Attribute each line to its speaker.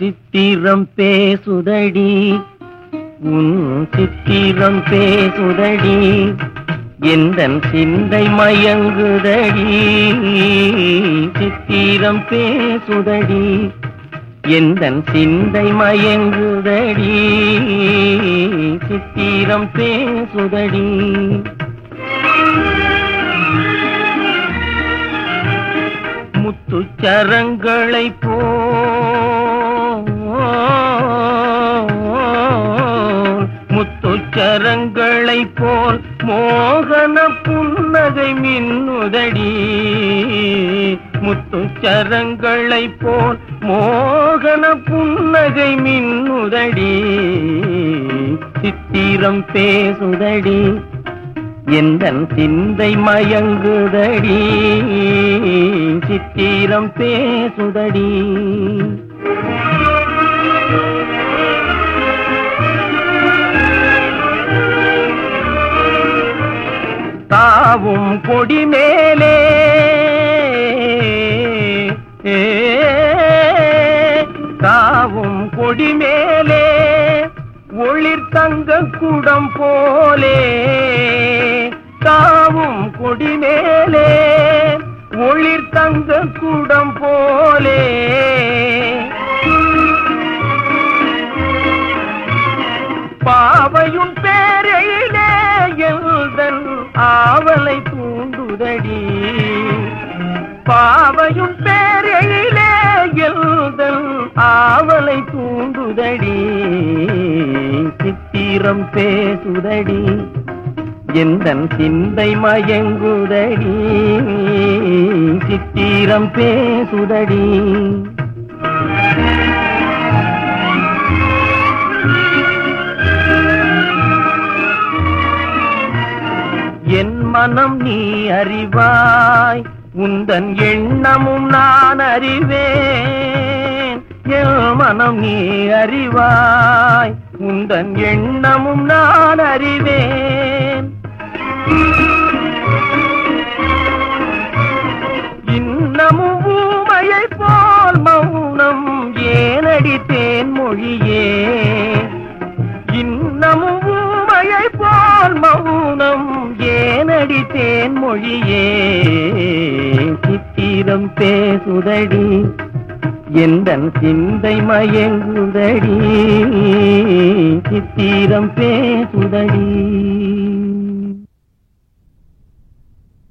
Speaker 1: சித்திரம் பேசுதடி உன் சித்திரம் பேசுதடி எந்தன் சிந்தை மயங்குதடி சித்திரம் பேசுதடி எந்தன் சிந்தை மயங்குதடி சித்திரம் பேசுதடி முத்துச்சரங்களை போல் முத்துச்சரங்களை போல் மோகன புன்னகை மின்னுதடி முத்துச்சரங்களை போல் மோகன புன்னகை மின்னுதடி சித்திரம் பேசுதடி எந்தன் சிந்தை மயங்குதடி சித்திரம் பேசுதடி தாவும் கொடி மேலே ஏ, தாவும் கொடி மேலே ஒளிர் தங்க குடம் போலே தாவும் கொடி மேலே ஒளிர் தங்க குடம் போலே பாவையும் பேரையிலே எழுதன் ஆவலை தூண்டுதடி பாவையும் பேரையிலே எழுதன் ஆவலை தூண்டுதடி சித்திரம் பேசுதடி எந்தன் சிந்தை மயங்குதடி சித்திரம் பேசுதடி என் மனம் நீ அறிவாய் உந்தன் எண்ணமும் நான் அறிவேன் என் மனம் நீ அறிவாய் உந்தன் எண்ணமும் நான் அறிவேன் இன்னமும் ஊமையை போல் மௌனம் ஏனடி தேன்மொழியே இன்னமும் ஊமையை போல் மௌனம் ஏனடி தேன்மொழியே சித்திரம் பேசுதடி எந்தன் சிந்தை மயங்குதடி சித்திரம் பேசுதடி